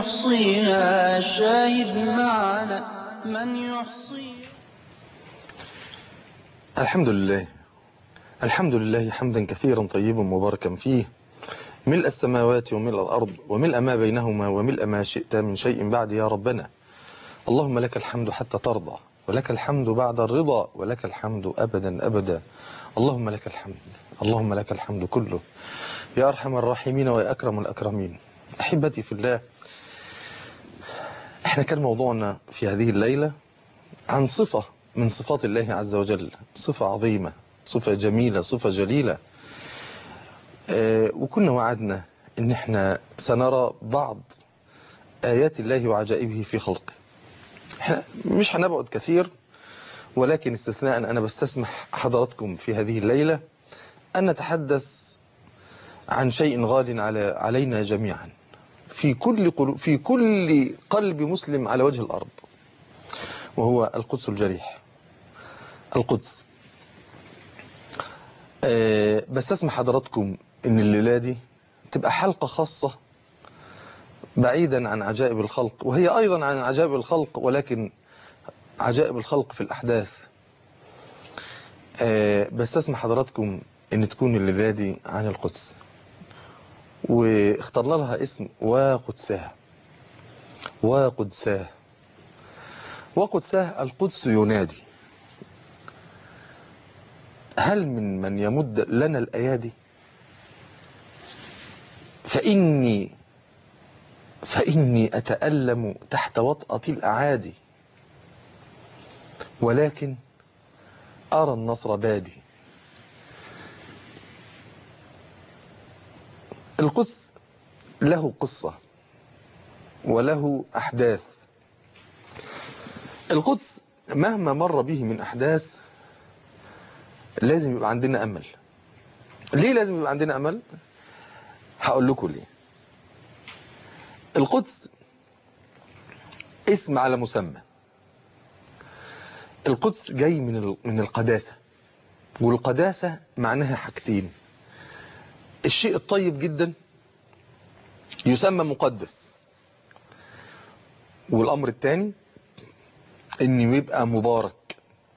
يحصيها الشاهد معنا من يحصيها الحمد لله الحمد لله حمدا كثيرا طيبا مباركا فيه ملء السماوات وملء الأرض وملء ما بينهما وملء ما شئت من شيء بعد يا ربنا اللهم لك الحمد حتى ترضى ولك الحمد بعد الرضا ولك الحمد أبدا أبدا اللهم لك الحمد اللهم لك الحمد كله يا أرحم الراحمين ويا أكرم الأكرمين أحبتي في الله احنا كان موضوعنا في هذه الليلة عن صفة من صفات الله عز وجل صفة عظيمة صفة جميلة صفة جليلة آه، وكنا وعدنا ان احنا سنرى بعض آيات الله وعجائبه في خلقه احنا مش هنبعد كثير ولكن استثناء أنا بستسمح حضراتكم في هذه الليلة أن نتحدث عن شيء غال على علينا جميعا في كل قلو في كل قلب مسلم على وجه الأرض وهو القدس الجريح القدس أه بس اسمح حضراتكم ان الليلة دي تبقى حلقة خاصة بعيدا عن عجائب الخلق وهي ايضا عن عجائب الخلق ولكن عجائب الخلق في الاحداث أه بس اسمح حضراتكم ان تكون الليلة دي عن القدس واخترنا لها اسم وقدساه وقدساه وقدساه القدس ينادي هل من من يمد لنا الأيادي فإني فإني أتألم تحت وطأة الأعادي ولكن أرى النصر بادي القدس له قصة وله أحداث القدس مهما مر به من أحداث لازم يبقى عندنا أمل ليه لازم يبقى عندنا أمل هقول لكم ليه القدس اسم على مسمى القدس جاي من من القداسة والقداسة معناها حاجتين الشيء الطيب جدا يسمى مقدس والأمر الثاني انه يبقى مبارك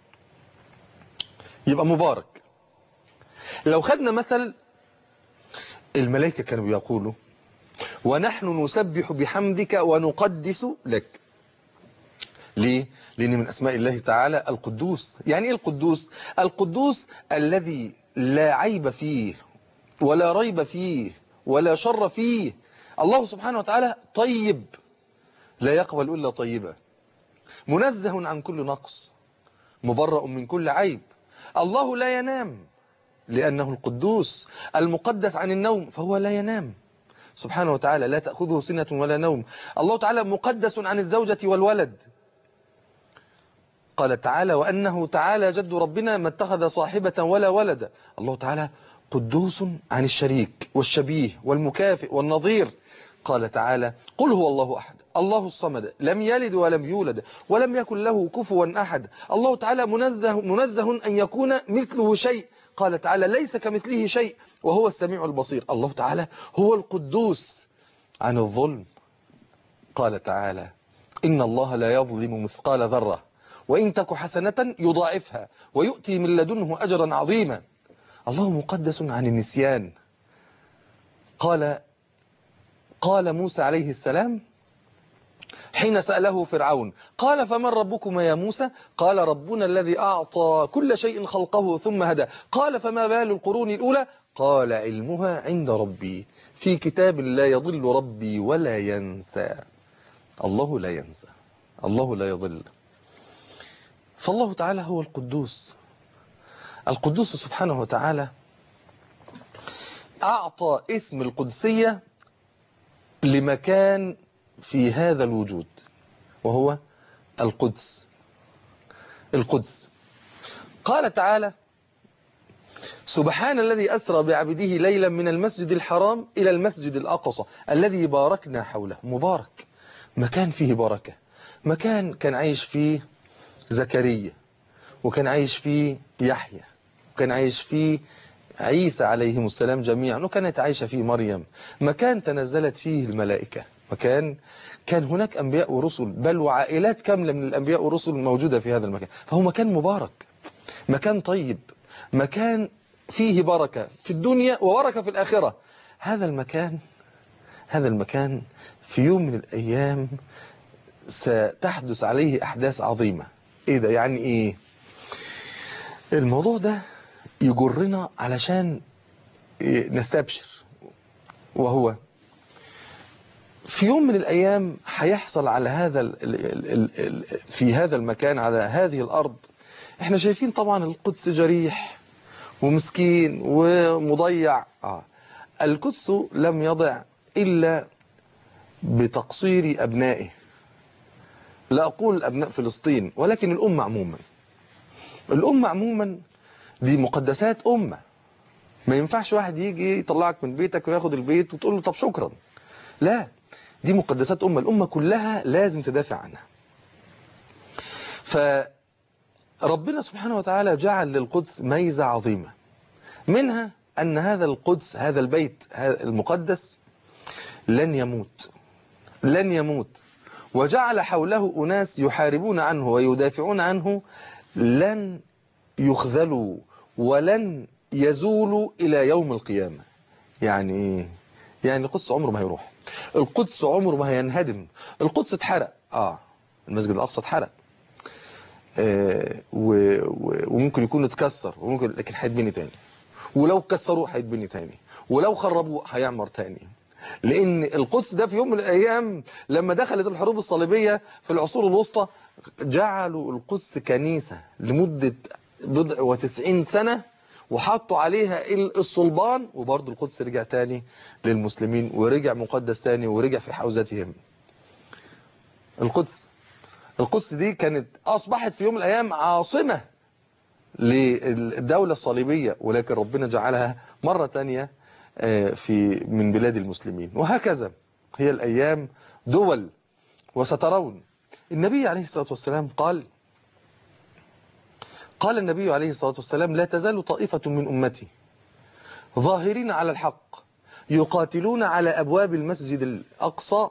يبقى مبارك لو خدنا مثل الملائكة كانوا بيقولوا ونحن نسبح بحمدك ونقدس لك ليه؟ لأن من أسماء الله تعالى القدوس يعني إيه القدوس؟ القدوس الذي لا عيب فيه ولا ريب فيه ولا شر فيه الله سبحانه وتعالى طيب لا يقبل إلا طيبا منزه عن كل نقص مبرأ من كل عيب الله لا ينام لأنه القدوس المقدس عن النوم فهو لا ينام سبحانه وتعالى لا تأخذه سنة ولا نوم الله تعالى مقدس عن الزوجة والولد قال تعالى وأنه تعالى جد ربنا ما اتخذ صاحبة ولا ولد الله تعالى قدوس عن الشريك والشبيه والمكافئ والنظير قال تعالى قل هو الله أحد الله الصمد لم يلد ولم يولد ولم يكن له كفوا أحد الله تعالى منزه, منزه أن يكون مثله شيء قال تعالى ليس كمثله شيء وهو السميع البصير الله تعالى هو القدوس عن الظلم قال تعالى إن الله لا يظلم مثقال ذرة وإن تك حسنة يضاعفها ويؤتي من لدنه أجرا عظيما الله مقدس عن النسيان قال قال موسى عليه السلام حين سأله فرعون قال فمن ربكما يا موسى قال ربنا الذي أعطى كل شيء خلقه ثم هدى قال فما بال القرون الأولى قال علمها عند ربي في كتاب لا يضل ربي ولا ينسى الله لا ينسى الله لا يضل فالله تعالى هو القدوس القدوس سبحانه وتعالى أعطى اسم القدسية لمكان في هذا الوجود وهو القدس القدس قال تعالى سبحان الذي أسرى بعبده ليلا من المسجد الحرام إلى المسجد الأقصى الذي باركنا حوله مبارك مكان فيه بركة مكان كان عايش فيه زكريا وكان عايش فيه يحيى وكان عايش فيه عيسى عليهم السلام جميعا وكانت عايشة فيه مريم مكان تنزلت فيه الملائكة مكان كان هناك أنبياء ورسل بل وعائلات كاملة من الأنبياء والرسل موجودة في هذا المكان فهو مكان مبارك مكان طيب مكان فيه بركة في الدنيا وبركة في الآخرة هذا المكان هذا المكان في يوم من الأيام ستحدث عليه أحداث عظيمة إيه ده يعني إيه الموضوع ده يجرنا علشان نستبشر وهو في يوم من الأيام هيحصل على هذا ال ال ال ال في هذا المكان على هذه الأرض احنا شايفين طبعا القدس جريح ومسكين ومضيع آه. القدس لم يضع إلا بتقصير أبنائه لا أقول أبناء فلسطين ولكن الأمة عموما الأمة عموما دي مقدسات أمة ما ينفعش واحد يجي يطلعك من بيتك وياخد البيت وتقول له طب شكرا لا دي مقدسات أمة الأمة كلها لازم تدافع عنها فربنا سبحانه وتعالى جعل للقدس ميزة عظيمة منها أن هذا القدس هذا البيت المقدس لن يموت لن يموت وجعل حوله أناس يحاربون عنه ويدافعون عنه لن يخذلوا ولن يزولوا إلى يوم القيامة يعني إيه؟ يعني القدس عمره ما هيروح القدس عمره ما هينهدم القدس اتحرق آه المسجد الأقصى اتحرق آه و... و... وممكن يكون اتكسر وممكن لكن هيتبني تاني ولو كسروه هيتبني تاني ولو خربوه هيعمر تاني لأن القدس ده في يوم من الأيام لما دخلت الحروب الصليبية في العصور الوسطى جعلوا القدس كنيسة لمدة بضع وتسعين سنة وحطوا عليها الصلبان وبرضه القدس رجع تاني للمسلمين ورجع مقدس تاني ورجع في حوزتهم القدس القدس دي كانت أصبحت في يوم من الأيام عاصمة للدولة الصليبية ولكن ربنا جعلها مرة تانية في من بلاد المسلمين وهكذا هي الأيام دول وسترون النبي عليه الصلاة والسلام قال قال النبي عليه الصلاة والسلام لا تزال طائفة من أمتي ظاهرين على الحق يقاتلون على أبواب المسجد الأقصى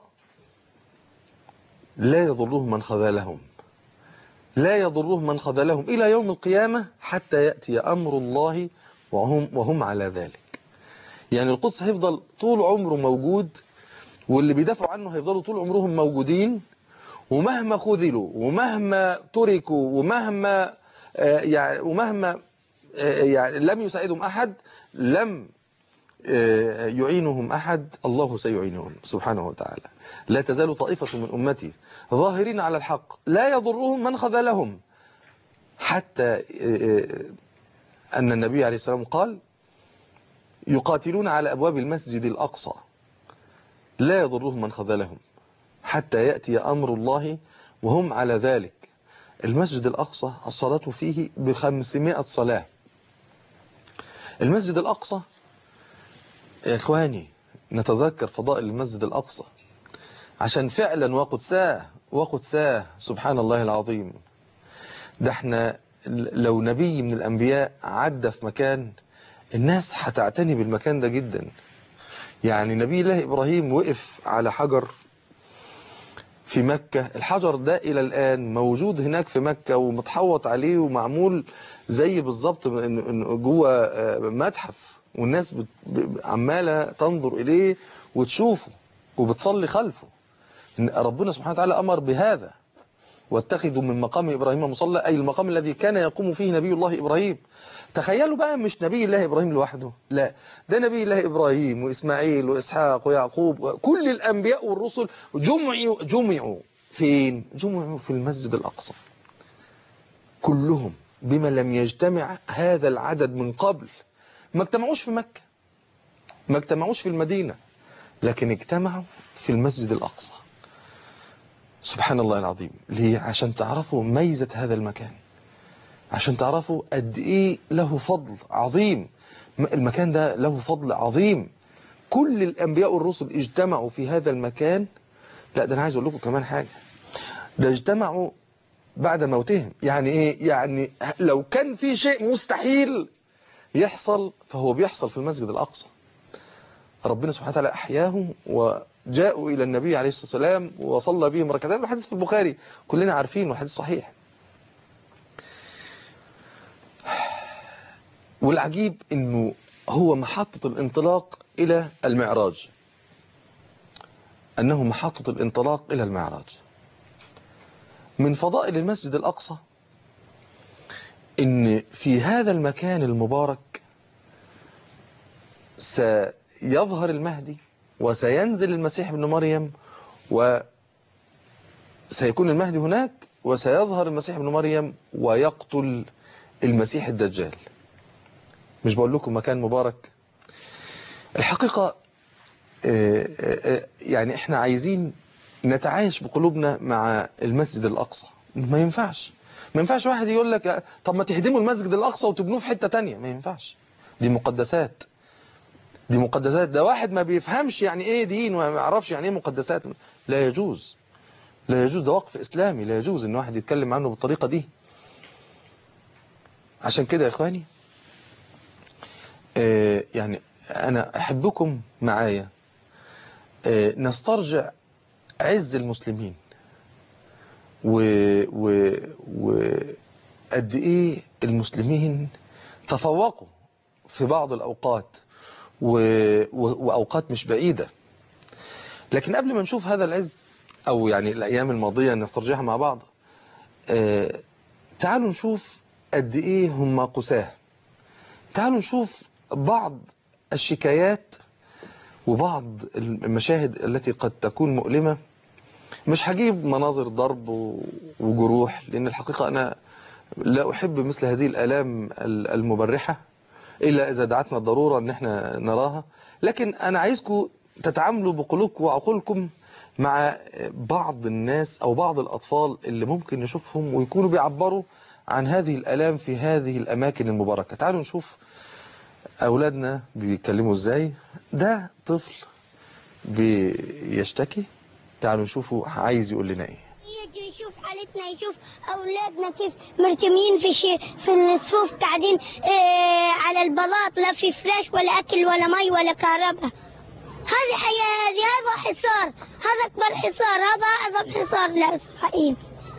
لا يضرهم من خذلهم لا يضرهم من خذلهم إلى يوم القيامة حتى يأتي أمر الله وهم, وهم على ذلك يعني القدس هيفضل طول عمره موجود واللي بيدافعوا عنه هيفضلوا طول عمرهم موجودين ومهما خذلوا ومهما تركوا ومهما يعني ومهما يعني لم يساعدهم أحد لم يعينهم أحد الله سيعينهم سبحانه وتعالى لا تزال طائفة من أمتي ظاهرين على الحق لا يضرهم من خذلهم حتى أن النبي عليه السلام قال يقاتلون على أبواب المسجد الأقصى لا يضرهم من خذلهم حتى يأتي أمر الله وهم على ذلك المسجد الأقصى الصلاة فيه بخمسمائة صلاة المسجد الأقصى يا إخواني نتذكر فضائل المسجد الأقصى عشان فعلا وقدساه وقدساه سبحان الله العظيم ده احنا لو نبي من الأنبياء عدى في مكان الناس هتعتني بالمكان ده جدا يعني نبي الله إبراهيم وقف على حجر في مكة الحجر ده إلى الآن موجود هناك في مكة ومتحوط عليه ومعمول زي بالظبط جوه متحف والناس عمالة تنظر إليه وتشوفه وبتصلي خلفه ربنا سبحانه وتعالى أمر بهذا واتخذوا من مقام إبراهيم مصلى أي المقام الذي كان يقوم فيه نبي الله إبراهيم تخيلوا بقى مش نبي الله إبراهيم لوحده لا ده نبي الله إبراهيم وإسماعيل وإسحاق ويعقوب كل الأنبياء والرسل جمعوا جمعوا فين جمعوا في المسجد الأقصى كلهم بما لم يجتمع هذا العدد من قبل ما اجتمعوش في مكة ما اجتمعوش في المدينة لكن اجتمعوا في المسجد الأقصى سبحان الله العظيم ليه عشان تعرفوا ميزة هذا المكان عشان تعرفوا قد ايه له فضل عظيم المكان ده له فضل عظيم كل الانبياء والرسل اجتمعوا في هذا المكان لا ده انا عايز اقول لكم كمان حاجة ده اجتمعوا بعد موتهم يعني ايه يعني لو كان في شيء مستحيل يحصل فهو بيحصل في المسجد الاقصى ربنا سبحانه وتعالى احياهم جاءوا إلى النبي عليه الصلاة والسلام وصلى بهم ركعتين والحديث في البخاري كلنا عارفين والحديث صحيح والعجيب أنه هو محطة الانطلاق إلى المعراج أنه محطة الانطلاق إلى المعراج من فضائل المسجد الأقصى إن في هذا المكان المبارك سيظهر المهدي وسينزل المسيح ابن مريم وسيكون المهدي هناك وسيظهر المسيح ابن مريم ويقتل المسيح الدجال مش بقول لكم مكان مبارك الحقيقة يعني احنا عايزين نتعايش بقلوبنا مع المسجد الأقصى ما ينفعش ما ينفعش واحد يقول لك طب ما تهدموا المسجد الأقصى وتبنوه في حتة تانية ما ينفعش دي مقدسات دي مقدسات ده واحد ما بيفهمش يعني ايه دين وما يعرفش يعني ايه مقدسات لا يجوز لا يجوز ده وقف إسلامي لا يجوز ان واحد يتكلم عنه بالطريقة دي عشان كده يا إخواني آه يعني أنا أحبكم معايا آه نسترجع عز المسلمين و و وقد ايه المسلمين تفوقوا في بعض الاوقات و... و... واوقات مش بعيده لكن قبل ما نشوف هذا العز او يعني الايام الماضيه نسترجعها مع بعض آه... تعالوا نشوف قد ايه هم قساه تعالوا نشوف بعض الشكايات وبعض المشاهد التي قد تكون مؤلمه مش هجيب مناظر ضرب وجروح لأن الحقيقة أنا لا أحب مثل هذه الآلام المبرحة إلا إذا دعتنا الضرورة أن احنا نراها لكن أنا عايزكم تتعاملوا بقلوبكم وعقولكم مع بعض الناس أو بعض الأطفال اللي ممكن نشوفهم ويكونوا بيعبروا عن هذه الآلام في هذه الأماكن المباركة تعالوا نشوف أولادنا بيتكلموا إزاي ده طفل بيشتكي تعالوا نشوفوا عايز يقول لنا ايه يجي يشوف حالتنا يشوف اولادنا كيف مرتمين في شي في الصفوف قاعدين آه على البلاط لا في فراش ولا اكل ولا مي ولا كهرباء هذه حياة هذه هذا حصار هذا اكبر حصار هذا اعظم حصار لاسرائيل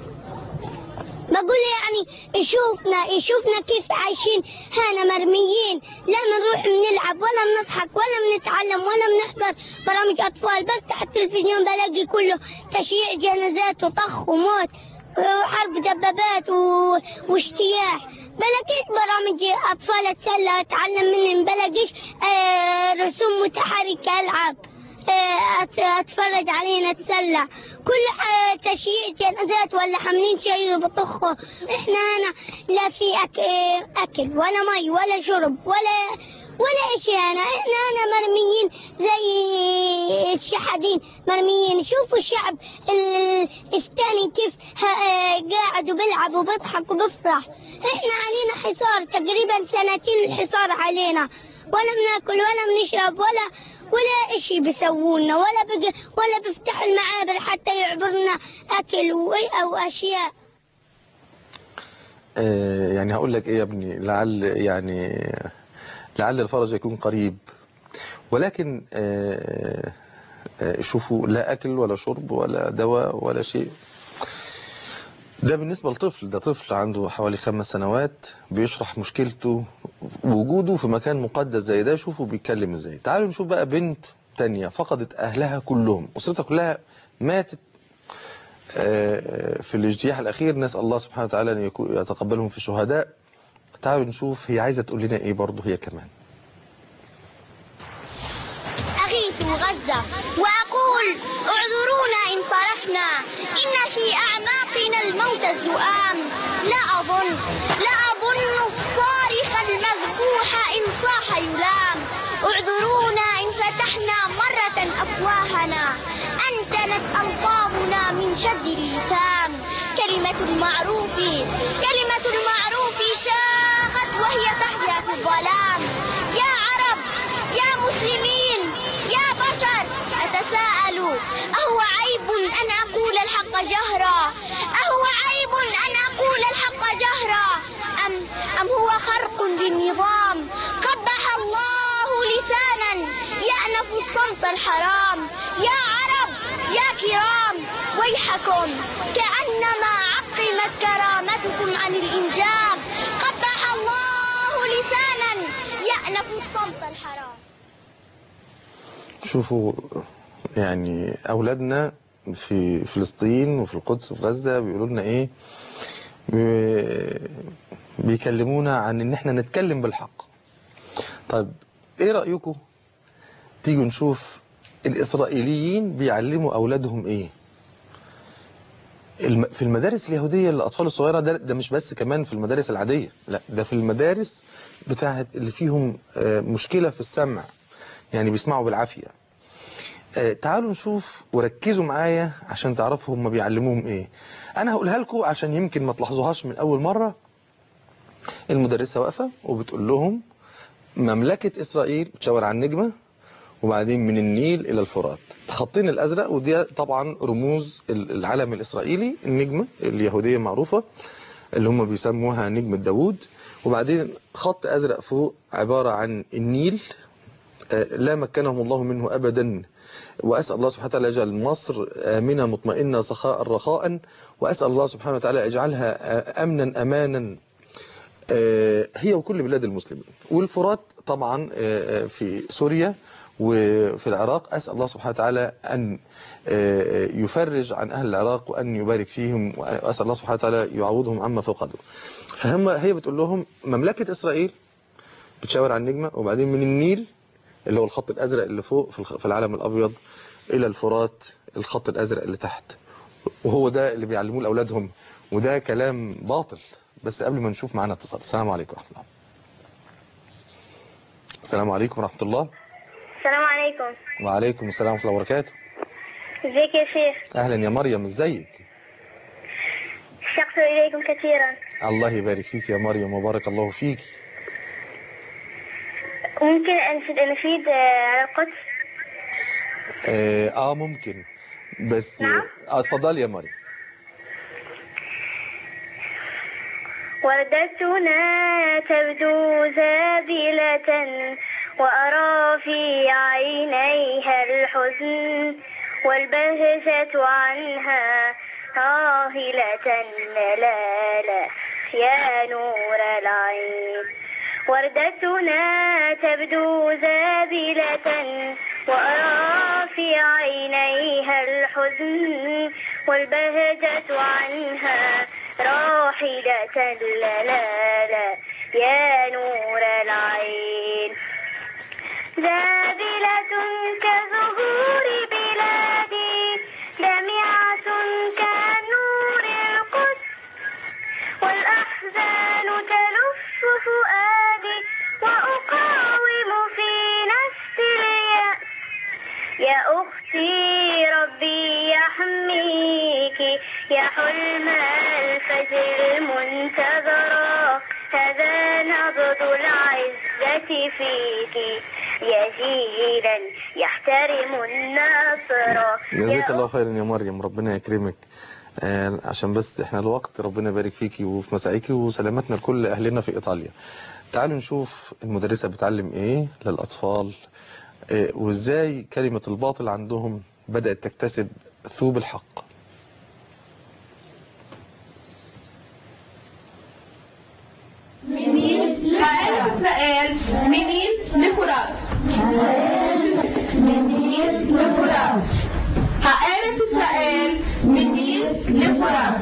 بقول يعني يشوفنا يشوفنا كيف عايشين هنا مرميين لا بنروح بنلعب ولا بنضحك ولا بنتعلم ولا بنحضر برامج اطفال بس تحت التلفزيون بلاقي كله تشييع جنازات وطخ وموت وحرب دبابات و... واجتياح بلاقيش برامج اطفال اتسلى اتعلم منهم بلاقيش آه رسوم متحركه العب اتفرج علينا اتسلى كل تشييع جنازات ولا حاملين شيء بطخه احنا هنا لا في أك... اكل ولا مي ولا شرب ولا ولا شيء هنا احنا هنا مرميين زي الشحادين مرميين شوفوا الشعب الثاني كيف قاعد وبيلعب وبيضحك وبيفرح احنا علينا حصار تقريبا سنتين الحصار علينا ولا بناكل ولا بنشرب ولا ولا إشي بيسوولنا ولا بق... ولا بيفتحوا المعابر حتى يعبرنا أكل و... أو أشياء آه يعني هقول لك إيه يا ابني لعل يعني لعل الفرج يكون قريب ولكن آه آه شوفوا لا أكل ولا شرب ولا دواء ولا شيء ده بالنسبة لطفل ده طفل عنده حوالي خمس سنوات بيشرح مشكلته وجوده في مكان مقدس زي ده شوفوا بيتكلم ازاي تعالوا نشوف بقى بنت تانية فقدت أهلها كلهم أسرتها كلها ماتت في الاجتياح الأخير نسأل الله سبحانه وتعالى أن يتقبلهم في الشهداء تعالوا نشوف هي عايزة تقول لنا إيه برضه هي كمان أغيث غزة وأقول اعذرونا إن طرحنا إن في أعماقنا الموت الزؤام لا أظن لا أظن الصارخ المذبوح إن صاح يلام اعذرونا إن فتحنا مرة أفواهنا أنتنت ألفاظنا من شد اللسان كلمة المعروف كلمة المعروف شاغت وهي تحيا في الظلام يا عرب يا مسلمين يا بشر أتساءل أهو عيب أن أقول الحق جهرا أهو عيب أن أقول الحق جهرا أم, أم هو خرق للنظام قبح الله لسانا يأنف الصمت الحرام يا عرب وجوهكم كأنما عقمت كرامتكم عن الإنجاب قبح الله لسانا يأنف الصمت الحرام شوفوا يعني أولادنا في فلسطين وفي القدس وفي غزة بيقولوا لنا إيه بي- بيكلمونا عن إن إحنا نتكلم بالحق طيب إيه رأيكم تيجوا نشوف الإسرائيليين بيعلموا أولادهم إيه الم- في المدارس اليهودية للأطفال الصغيرة ده, ده مش بس كمان في المدارس العادية لا ده في المدارس بتاعت اللي فيهم آه، مشكلة في السمع يعني بيسمعوا بالعافية آه، تعالوا نشوف وركزوا معايا عشان تعرفوا هم بيعلموهم ايه انا هقولها لكم عشان يمكن ما تلاحظوهاش من اول مرة المدرسة واقفة وبتقول لهم مملكة اسرائيل بتشاور على النجمة وبعدين من النيل الى الفرات الخطين الازرق ودي طبعا رموز ال- العلم الاسرائيلي النجمة اليهودية معروفة اللي هم بيسموها نجمة داوود وبعدين خط ازرق فوق عبارة عن النيل آه، لا مكنهم الله منه أبدا وأسأل الله سبحانه وتعالى يجعل مصر آمنة مطمئنة سخاء رخاء وأسأل الله سبحانه وتعالى يجعلها آه، أمنا أمانا آه، هي وكل بلاد المسلمين والفرات طبعا آه، آه، في سوريا وفي العراق أسأل الله سبحانه وتعالى أن آه، يفرج عن أهل العراق وأن يبارك فيهم وأسأل الله سبحانه وتعالى يعوضهم عما فقدوا فهم هي بتقول لهم مملكة إسرائيل بتشاور على النجمة وبعدين من النيل اللي هو الخط الأزرق اللي فوق في الخ- في العلم الأبيض إلى الفرات الخط الأزرق اللي تحت وهو ده اللي بيعلموه لأولادهم وده كلام باطل بس قبل ما نشوف معانا اتصال السلام عليكم ورحمة الله السلام عليكم ورحمة الله السلام عليكم وعليكم السلام ورحمة الله وبركاته ازيك يا شيخ أهلا يا مريم ازيك اشتقت إليكم كثيرا الله يبارك فيك يا مريم وبارك الله فيك ممكن أنشد نفيد آه، على القدس آه, آه ممكن بس نعم. آه اتفضلي يا مريم وردتنا تبدو زابلة وأرى في عينيها الحزن والبهجة عنها راهلة لا لا يا نور العين وردتنا تبدو زابلة وأرى في عينيها الحزن والبهجة عنها راحلة لا لا لا يا نور العين زابلة كزهور بلادي لمعة كنور القدس والأحزان تلف فؤادي وأقاوم في نفسي اليأس يا أختي ربي يحميك يا حلم الفجر المنتظرة هذا نبض العزة فيك يا جيلا يحترم النصر جزاك يا الله خيرا يا مريم ربنا يكرمك آه، عشان بس احنا الوقت ربنا يبارك فيكي وفي مساعيكي وسلامتنا لكل اهلنا في ايطاليا تعالوا نشوف المدرسة بتعلم ايه للاطفال آه، وازاي كلمة الباطل عندهم بدأت تكتسب ثوب الحق هقالك السؤال منين لفرات منين لفرات هقالك السؤال منين لفرات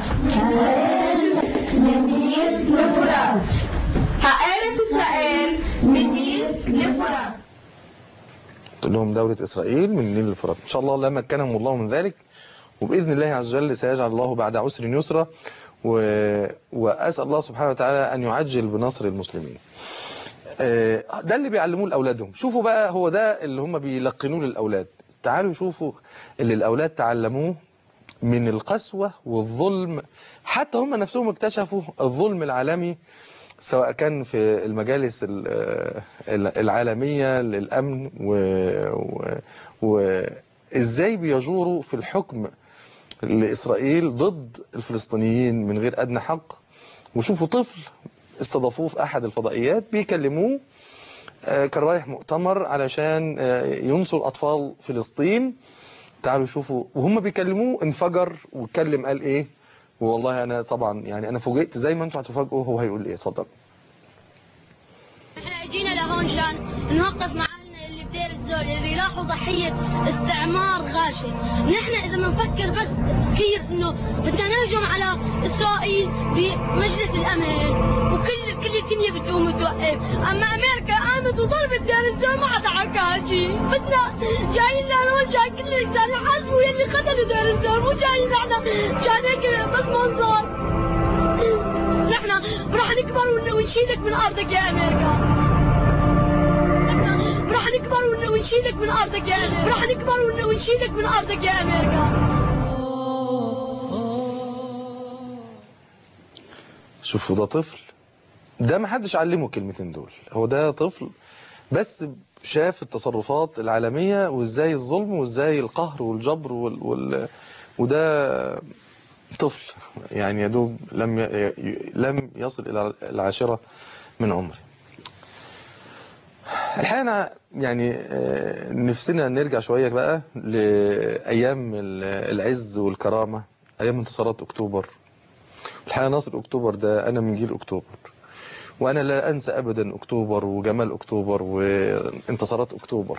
منين لفرات هقالك السؤال منين لفرات قلت لهم دولة إسرائيل من النيل للفرات إن شاء الله لا مكنهم الله من ذلك وبإذن الله عز وجل سيجعل الله بعد عسر يسرا و... وأسأل الله سبحانه وتعالى أن يعجل بنصر المسلمين آه، ده اللي بيعلموه لأولادهم شوفوا بقى هو ده اللي هم بيلقنوه للأولاد تعالوا شوفوا اللي الأولاد تعلموه من القسوة والظلم حتى هم نفسهم اكتشفوا الظلم العالمي سواء كان في المجالس ال- ال- العالمية للأمن و- و- وإزاي بيجوروا في الحكم لإسرائيل ضد الفلسطينيين من غير أدنى حق وشوفوا طفل استضافوه في أحد الفضائيات بيكلموه آه، كان رايح مؤتمر علشان آه، ينصر أطفال فلسطين تعالوا شوفوا وهم بيكلموه انفجر واتكلم قال ايه والله انا طبعا يعني انا فوجئت زي ما انتوا هتفاجئوا هو هيقول ايه اتفضل احنا اجينا لهون شان نوقف مع اهلنا اللي بدير الزول اللي راحوا ضحية استعمار غاشم نحن اذا بنفكر بس تفكير انه بدنا نهجم على اسرائيل بمجلس الامن وكل كل الدنيا بتقوم وتوقف اما امريكا قامت وضربت دير الزول ما حدا حكى شيء بدنا جايين لهون شان كل مشان يحاسبوا يلي قتلوا دير الزول مو جايين نحن مشان هيك بس منظر نحن راح نكبر ون- ونشيلك من ارضك يا امريكا نحن راح نكبر ون- ونشيلك من ارضك يا امريكا راح نكبر ون- ونشيلك من ارضك يا امريكا شوفوا ده طفل ده ما حدش علمه الكلمتين دول هو ده طفل بس شاف التصرفات العالمية وازاي الظلم وازاي القهر والجبر وال... وال... وده طفل يعني يا دوب لم ي... ي- لم يصل الى العاشرة من عمره الحقيقة أنا يعني آه، نفسنا نرجع شوية بقى لأيام ال- العز والكرامة أيام انتصارات أكتوبر الحقيقة ناصر أكتوبر ده أنا من جيل أكتوبر وأنا لا أنسى أبدا أكتوبر وجمال أكتوبر وانتصارات أكتوبر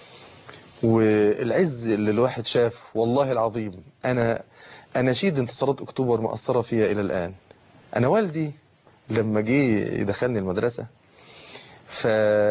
والعز اللي الواحد شاف والله العظيم أنا أناشيد انتصارات أكتوبر مأثرة فيها إلى الآن أنا والدي لما جه يدخلني المدرسة ف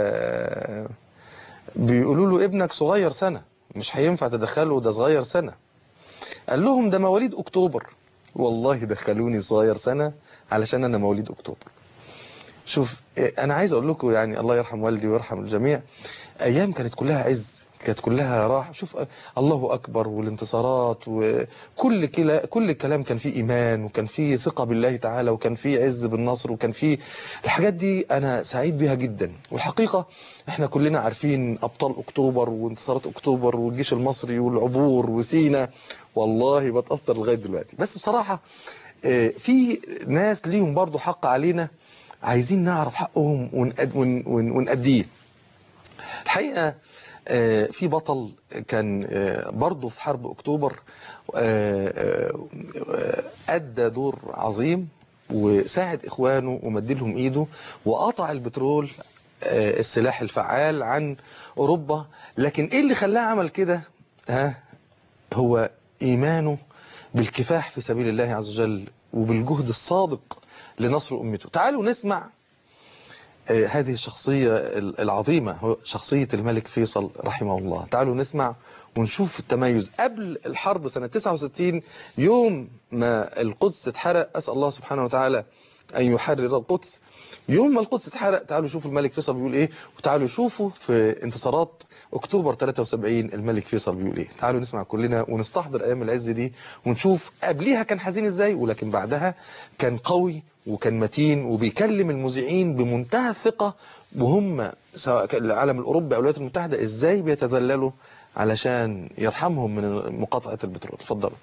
بيقولوا له ابنك صغير سنة مش هينفع تدخله ده صغير سنة قال لهم ده مواليد أكتوبر والله دخلوني صغير سنة علشان أنا مواليد أكتوبر شوف إيه، أنا عايز أقول لكم يعني الله يرحم والدي ويرحم الجميع أيام كانت كلها عز كانت كلها راحة شوف الله أكبر والانتصارات وكل كلا كل كلام كان فيه إيمان وكان فيه ثقة بالله تعالى وكان فيه عز بالنصر وكان فيه الحاجات دي أنا سعيد بيها جدا والحقيقة احنا كلنا عارفين أبطال أكتوبر وانتصارات أكتوبر والجيش المصري والعبور وسينا والله بتأثر لغاية دلوقتي بس بصراحة آه، في ناس ليهم برضو حق علينا عايزين نعرف حقهم ونأد- ون- ون- ونأديه الحقيقة آه، في بطل كان آه، برضه في حرب أكتوبر آه، آه، أدى دور عظيم وساعد إخوانه ومد لهم إيده وقطع البترول آه، السلاح الفعال عن أوروبا لكن إيه اللي خلاه عمل كده ها هو إيمانه بالكفاح في سبيل الله عز وجل وبالجهد الصادق لنصر أمته تعالوا نسمع آه، هذه الشخصية ال- العظيمة هو شخصية الملك فيصل رحمه الله تعالوا نسمع ونشوف التميز قبل الحرب سنة 69 يوم ما القدس اتحرق أسأل الله سبحانه وتعالى أن يحرر القدس يوم ما القدس اتحرق تعالوا شوفوا الملك فيصل بيقول إيه وتعالوا شوفوا في انتصارات أكتوبر 73 الملك فيصل بيقول إيه تعالوا نسمع كلنا ونستحضر أيام العز دي ونشوف قبليها كان حزين إزاي ولكن بعدها كان قوي وكان متين وبيكلم المذيعين بمنتهى الثقة وهم سواء كان العالم الأوروبي أو الولايات المتحدة إزاي بيتذللوا علشان يرحمهم من مقاطعة البترول اتفضلوا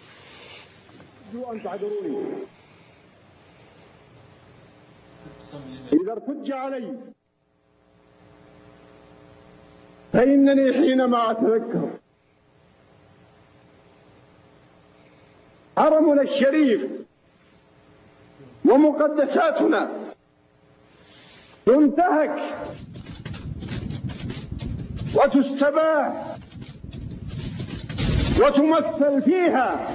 أن تعذروني إذا ارتج علي فإنني حينما أتذكر حرمنا الشريف ومقدساتنا تنتهك وتستباح وتمثل فيها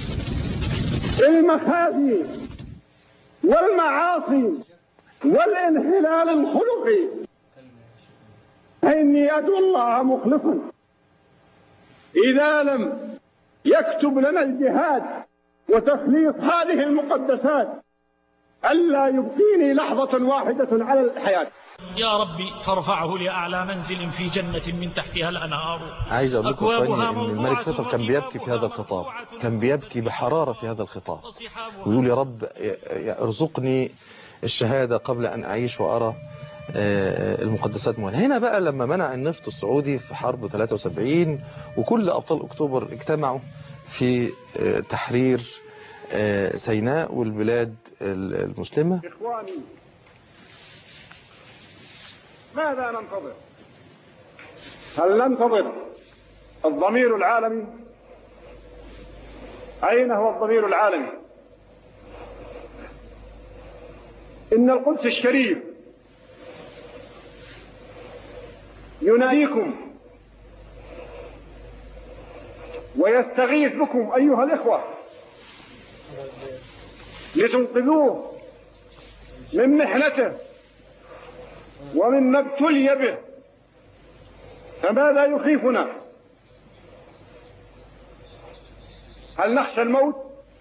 المخازي والمعاصي والانحلال الخلقي فإني أدعو الله مخلصا إذا لم يكتب لنا الجهاد وتخليص هذه المقدسات ألا يبقيني لحظة واحدة على الحياة يا ربي فارفعه لأعلى منزل في جنة من تحتها الأنهار عايز أقول لكم أكوابها إخواني إن موضوعة الملك فيصل كان بيبكي في هذا الخطاب كان بيبكي بحرارة في هذا الخطاب ويقول يا رب ارزقني الشهادة قبل أن أعيش وأرى آه، المقدسات مهنة هنا بقى لما منع النفط السعودي في حرب 73 وكل أبطال أكتوبر اجتمعوا في آه، تحرير آه، سيناء والبلاد المسلمة إخواني ماذا ننتظر؟ هل ننتظر الضمير العالمي أين هو الضمير العالمي إن القدس الشريف يناديكم ويستغيث بكم أيها الإخوة لتنقذوه من محنته ومما ابتلي به فماذا يخيفنا هل نخشى الموت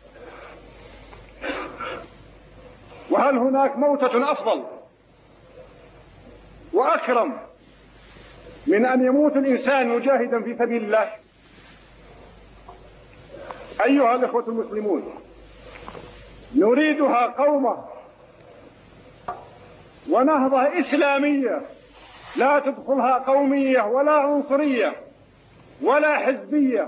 وهل هناك موتة أفضل وأكرم من أن يموت الإنسان مجاهدا في سبيل الله أيها الإخوة المسلمون نريدها قومة ونهضة إسلامية لا تدخلها قومية ولا عنصرية ولا حزبية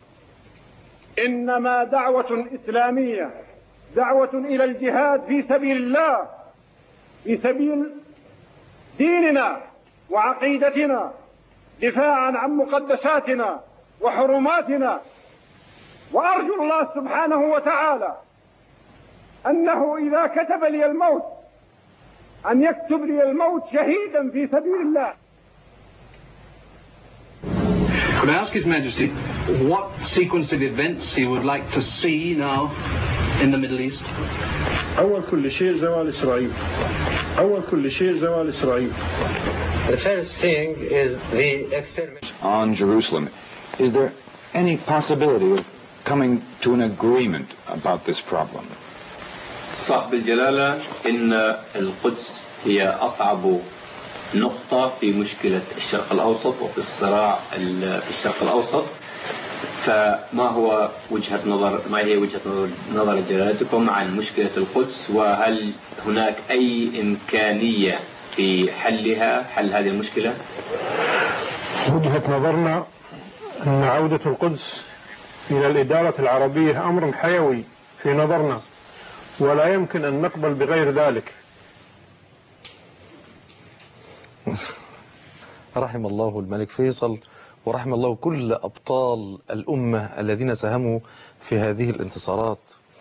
إنما دعوة إسلامية دعوة إلى الجهاد في سبيل الله في سبيل ديننا وعقيدتنا دفاعا عن مقدساتنا وحرماتنا وأرجو الله سبحانه وتعالى أنه إذا كتب لي الموت أن يكتب لي الموت شهيدا في سبيل الله Could I ask His Majesty what sequence of events he would like to see now in the Middle East? أول كل شيء زوال إسرائيل أول كل شيء زوال إسرائيل The first thing is the extermination. on Jerusalem. Is there any possibility of coming to an agreement about this problem? صاحب الجلالة إن القدس هي أصعب نقطة في مشكلة الشرق الأوسط وفي الصراع ال- في الشرق الأوسط فما هو وجهة نظر ما هي وجهة نظر, نظر جلالتكم عن مشكلة القدس وهل هناك أي إمكانية في حلها حل هذه المشكلة وجهة نظرنا أن عودة القدس إلى الإدارة العربية أمر حيوي في نظرنا ولا يمكن أن نقبل بغير ذلك رحم الله الملك فيصل ورحم الله كل أبطال الأمة الذين ساهموا في هذه الانتصارات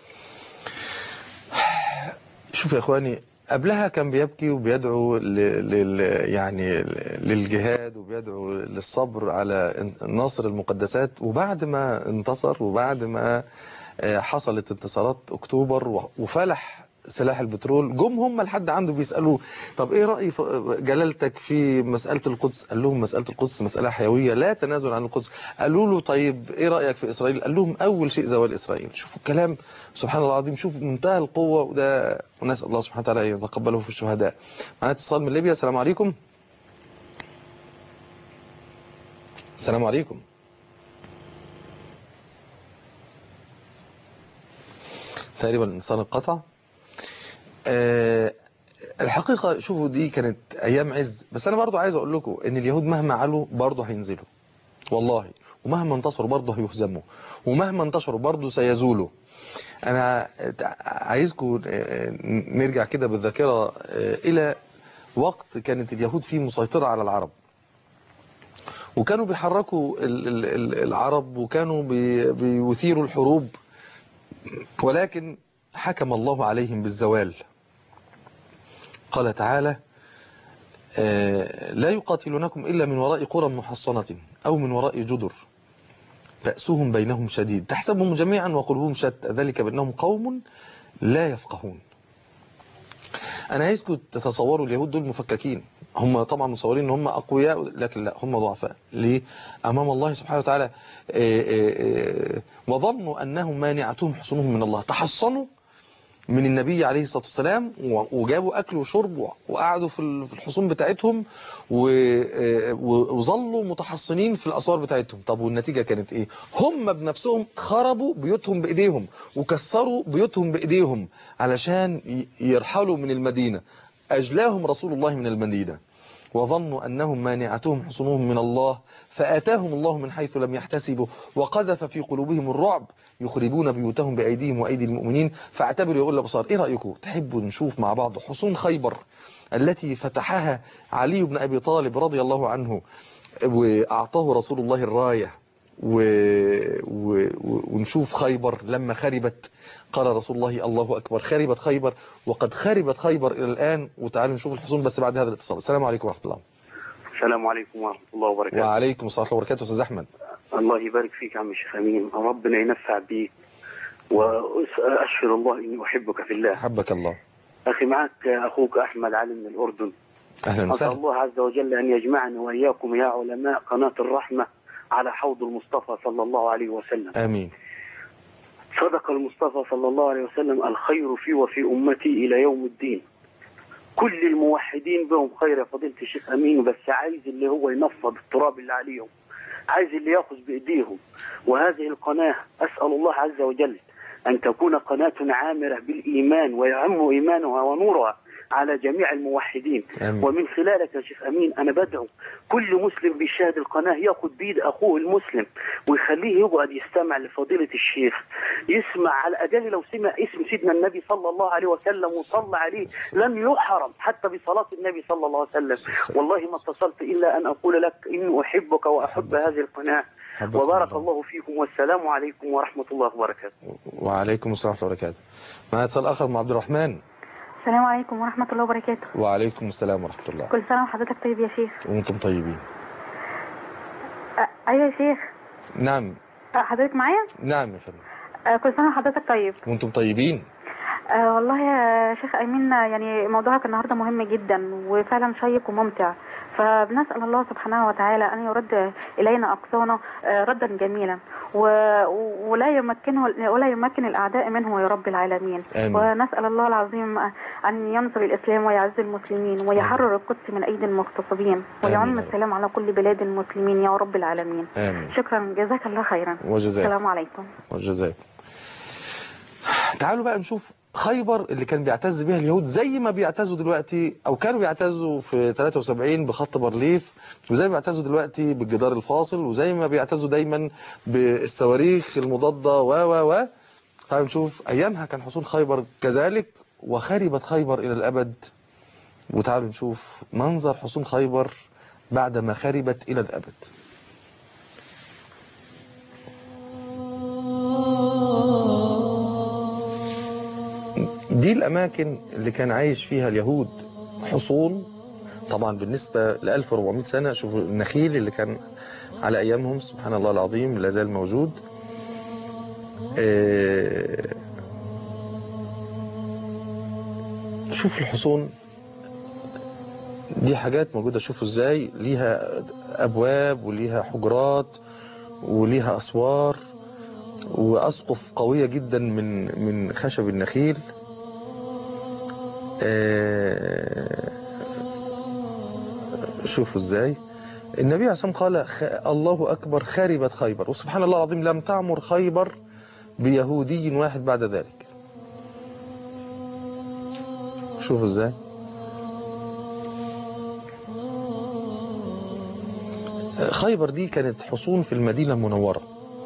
شوف يا إخواني قبلها كان بيبكي وبيدعو ل... لل... يعني للجهاد وبيدعو للصبر على نصر المقدسات وبعد ما انتصر وبعد ما آه، حصلت انتصارات اكتوبر و- وفلح سلاح البترول جم هم لحد عنده بيسالوه طب ايه راي ف- جلالتك في مساله القدس قال لهم مساله القدس مساله حيويه لا تنازل عن القدس قالوا له طيب ايه رايك في اسرائيل قال لهم اول شيء زوال اسرائيل شوفوا الكلام سبحان الله العظيم شوف منتهى القوه وده ونسال الله سبحانه وتعالى ان يتقبله في الشهداء معانا اتصال من ليبيا السلام عليكم السلام عليكم تقريبا الانسان انقطع آه، الحقيقة شوفوا دي كانت أيام عز بس أنا برضو عايز أقول لكم إن اليهود مهما علوا برضو هينزلوا والله ومهما انتصروا برضو هيهزموا ومهما انتشروا برضو سيزولوا أنا عايزكم آه، نرجع كده بالذاكرة آه، إلى وقت كانت اليهود فيه مسيطرة على العرب وكانوا بيحركوا ال- ال- ال- العرب وكانوا بي- بيثيروا الحروب ولكن حكم الله عليهم بالزوال قال تعالى آه، لا يقاتلونكم إلا من وراء قرى محصنة أو من وراء جدر بأسهم بينهم شديد تحسبهم جميعا وقلوبهم شتى ذلك بأنهم قوم لا يفقهون أنا عايزكم تتصوروا اليهود دول مفككين هم طبعا مصورين ان هم اقوياء لكن لا هم ضعفاء ليه امام الله سبحانه وتعالى آه، آه، آه، وظنوا انهم مانعتهم حصونهم من الله تحصنوا من النبي عليه الصلاة والسلام و- وجابوا أكل وشرب و- وقعدوا في ال- في الحصون بتاعتهم و- آه، و- وظلوا متحصنين في الأسوار بتاعتهم طب والنتيجة كانت إيه هم بنفسهم خربوا بيوتهم بإيديهم وكسروا بيوتهم بإيديهم علشان ي- يرحلوا من المدينة أجلاهم رسول الله من المدينة وظنوا أنهم مانعتهم حصونهم من الله فآتاهم الله من حيث لم يحتسبوا وقذف في قلوبهم الرعب يخربون بيوتهم بأيديهم وأيدي المؤمنين فاعتبروا يقول الأبصار إيه رأيكم تحبوا نشوف مع بعض حصون خيبر التي فتحها علي بن أبي طالب رضي الله عنه وأعطاه رسول الله الراية و... و... و... ونشوف خيبر لما خربت قال رسول الله الله أكبر خربت خيبر وقد خربت خيبر إلى الآن وتعالوا نشوف الحصون بس بعد هذا الاتصال السلام عليكم ورحمة الله السلام عليكم ورحمة الله وبركاته وعليكم السلام ورحمة الله وبركاته أستاذ أحمد الله يبارك فيك يا عم الشيخ أمين ربنا ينفع بيك وأشهد الله إني أحبك في الله حبك الله أخي معك أخوك أحمد علي من الأردن أهلا أسأل وسهلا الله عز وجل أن يجمعنا وإياكم يا علماء قناة الرحمة على حوض المصطفى صلى الله عليه وسلم آمين صدق المصطفى صلى الله عليه وسلم الخير في وفي أمتي إلى يوم الدين كل الموحدين بهم خير يا فضيلة الشيخ أمين بس عايز اللي هو ينفض التراب اللي عليهم عايز اللي ياخذ بإيديهم وهذه القناة أسأل الله عز وجل أن تكون قناة عامرة بالإيمان ويعم إيمانها ونورها على جميع الموحدين آمين. ومن خلالك يا شيخ أمين أنا بدعو كل مسلم بيشاهد القناة ياخد بيد أخوه المسلم ويخليه يقعد يستمع لفضيلة الشيخ يسمع على الأقل لو سمع اسم سيدنا النبي صلى الله عليه وسلم وصلى عليه لم يحرم حتى بصلاة النبي صلى الله عليه وسلم والله ما اتصلت إلا أن أقول لك إني أحبك وأحب هذه القناة حبك وبارك الله. الله فيكم والسلام عليكم ورحمة الله وبركاته وعليكم السلام ورحمة الله وبركاته معنا اتصال آخر مع عبد الرحمن السلام عليكم ورحمة الله وبركاته وعليكم السلام ورحمة الله كل سنة وحضرتك طيب يا شيخ وانتم طيبين أ- أيوة يا شيخ نعم أ- حضرتك معايا نعم يا فندم أ، كل سنة وحضرتك طيب وانتم طيبين أه والله يا شيخ أيمن يعني موضوعك النهاردة مهم جدا وفعلا شيق وممتع فبنسأل الله سبحانه وتعالى أن يرد إلينا أقصانا آه، ردا جميلا و- ولا يمكنه ولا يمكن الأعداء منه يا رب العالمين آمين. ونسأل الله العظيم أن ينصر الإسلام ويعز المسلمين ويحرر القدس من أيدي المغتصبين ويعم آمين. السلام على كل بلاد المسلمين يا رب العالمين آمين شكرا جزاك الله خيرا وجزاك. السلام عليكم وجزاكم تعالوا بقى نشوف خيبر اللي كان بيعتز بها اليهود زي ما بيعتزوا دلوقتي او كانوا بيعتزوا في 73 بخط بارليف وزي ما بيعتزوا دلوقتي بالجدار الفاصل وزي ما بيعتزوا دايما بالصواريخ المضادة و و و تعالوا نشوف ايامها كان حصون خيبر كذلك وخربت خيبر الى الابد وتعالوا نشوف منظر حصون خيبر بعدما خربت الى الابد دي الأماكن اللي كان عايش فيها اليهود حصون طبعا بالنسبة ل 1400 سنة شوفوا النخيل اللي كان على أيامهم سبحان الله العظيم لا زال موجود آه، شوف الحصون دي حاجات موجودة شوفوا ازاي ليها أبواب وليها حجرات وليها أسوار وأسقف قوية جدا من من خشب النخيل آه، شوفوا ازاي النبي عليه الصلاة والسلام قال خ- الله أكبر خربت خيبر وسبحان الله العظيم لم تعمر خيبر بيهودي واحد بعد ذلك شوفوا ازاي خيبر دي كانت حصون في المدينة المنورة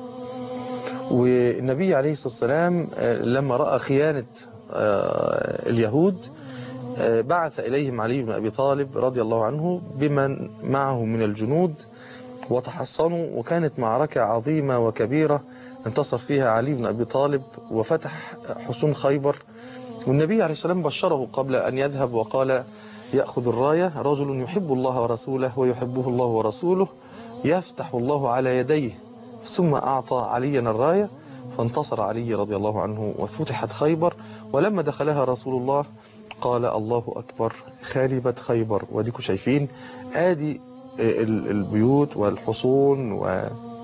والنبي عليه الصلاة والسلام آه، لما رأى خيانة آه، اليهود آه، بعث إليهم علي بن أبي طالب رضي الله عنه بمن معه من الجنود وتحصنوا وكانت معركة عظيمة وكبيرة انتصر فيها علي بن أبي طالب وفتح حصون خيبر والنبي عليه السلام بشره قبل أن يذهب وقال يأخذ الراية رجل يحب الله ورسوله ويحبه الله ورسوله يفتح الله على يديه ثم أعطى عليا الراية فانتصر علي رضي الله عنه وفتحت خيبر ولما دخلها رسول الله قال الله أكبر خاربت خيبر وديكم شايفين آدي ال- البيوت والحصون و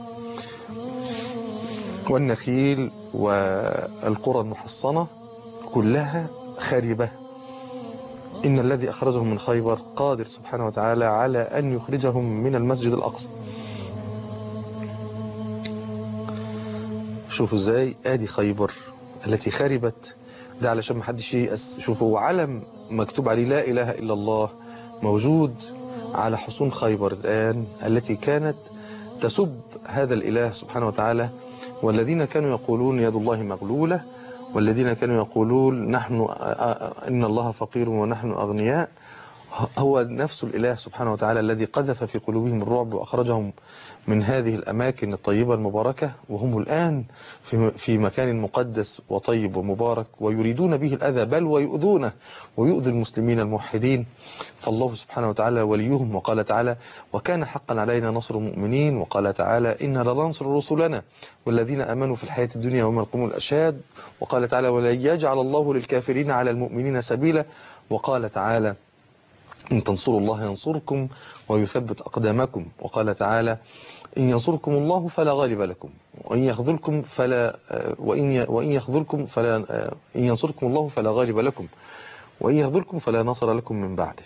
والنخيل والقرى المحصنة كلها خاربة إن الذي أخرجهم من خيبر قادر سبحانه وتعالى على أن يخرجهم من المسجد الأقصى شوفوا ازاي ادي خيبر التي خربت ده علشان ما حدش ييأس شوفوا علم مكتوب عليه لا اله الا الله موجود على حصون خيبر الان التي كانت تسب هذا الاله سبحانه وتعالى والذين كانوا يقولون يد الله مغلوله والذين كانوا يقولون نحن ان الله فقير ونحن اغنياء هو نفس الاله سبحانه وتعالى الذي قذف في قلوبهم الرعب واخرجهم من هذه الأماكن الطيبة المباركة وهم الآن في في مكان مقدس وطيب ومبارك ويريدون به الأذى بل ويؤذونه ويؤذي المسلمين الموحدين فالله سبحانه وتعالى وليهم وقال تعالى وكان حقا علينا نصر المؤمنين وقال تعالى إنا لننصر رسلنا والذين آمنوا في الحياة الدنيا ويوم يقوم الأشهاد وقال تعالى ولن يجعل الله للكافرين على المؤمنين سبيلا وقال تعالى إن تنصروا الله ينصركم ويثبت أقدامكم وقال تعالى إن ينصركم الله فلا غالب لكم وإن يخذلكم فلا وإن وإن يخذلكم فلا إن ينصركم الله فلا غالب لكم وإن يخذلكم فلا نصر لكم من بعده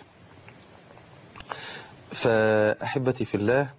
فأحبتي في الله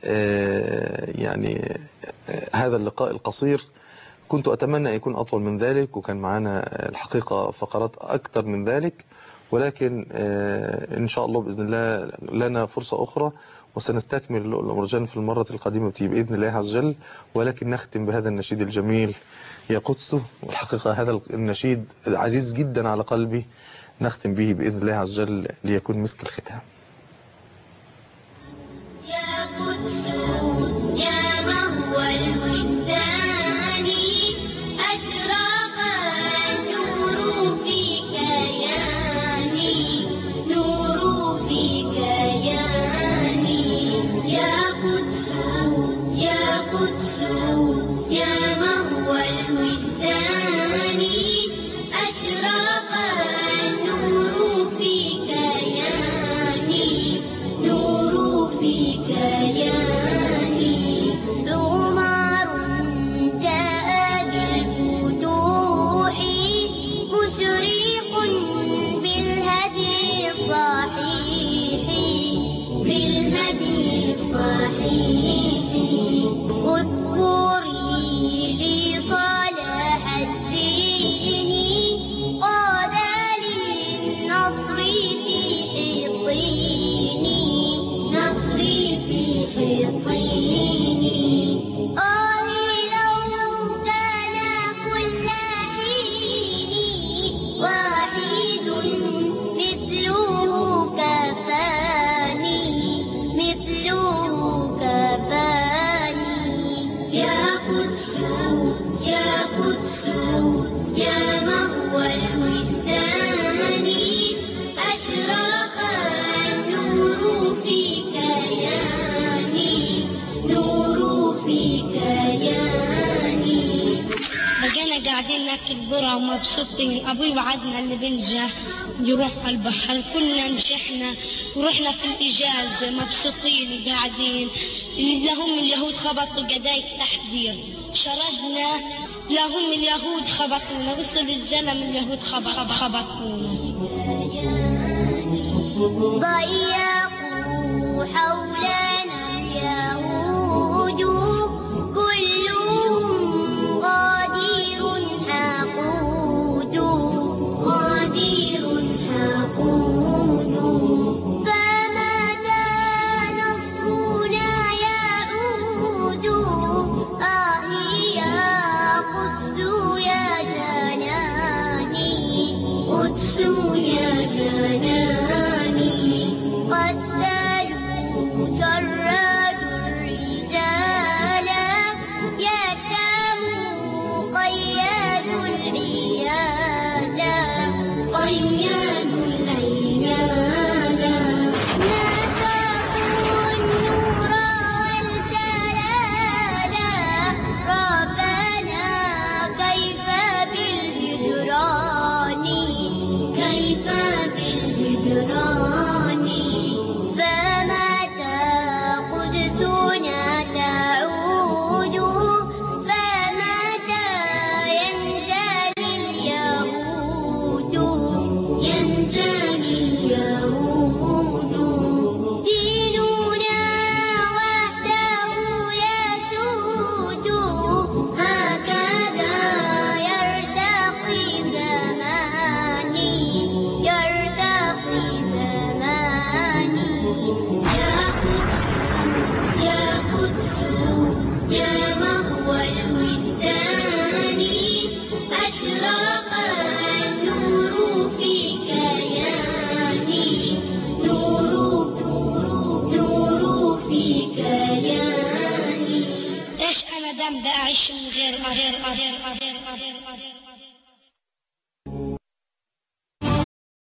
يعني هذا اللقاء القصير كنت أتمنى أن يكون أطول من ذلك وكان معنا الحقيقة فقرات أكثر من ذلك ولكن إن شاء الله بإذن الله لنا فرصة أخرى وسنستكمل الأمرجان في المرة القادمة بإذن الله عز وجل ولكن نختم بهذا النشيد الجميل يا قدس والحقيقة هذا النشيد عزيز جدا على قلبي نختم به بإذن الله عز وجل ليكون مسك الختام يا قدس يا مهوى الوجدان أشرق النور في كياني نور في كياني يا قدس يا قدس يا مهوى الوجدان أشرق النور في كياني نور في كياني عمر جاء بالفتوح مشرق بالهدي الصحيح بالهدي الصحيح اذكري لي صلاح الدين قاد للنصر في حطيني نصري في حطيني آه لو كان كل حين واحد مثله كفاني مثله كفاني يا قدس يا قدس يا مهوى الوجدان أشرق النور في كياني نور في كياني بقينا قاعدين ناكل برا ومبسوطين ابوي وعدنا اللي بنجح يروح على البحر كنا نجحنا ورحنا في الاجازه مبسوطين وقاعدين لهم اليهود خبطوا قضايا تحذير شردنا لهم اليهود خبطونا وصل الزلم اليهود خبط خبطونا ضيقوا حولنا اليهود كلهم غادر حقود غادر حقود فمتى نصرنا يعود آه يا قدس يا جناني قدس يا جناني قتلوا شردوا الرجال يتموا قيادوا العيال قيادوا العيال نسقوا النور والجلال ربنا كيف بالهجران كيف بالهجران كان بأعيش من غير غير غير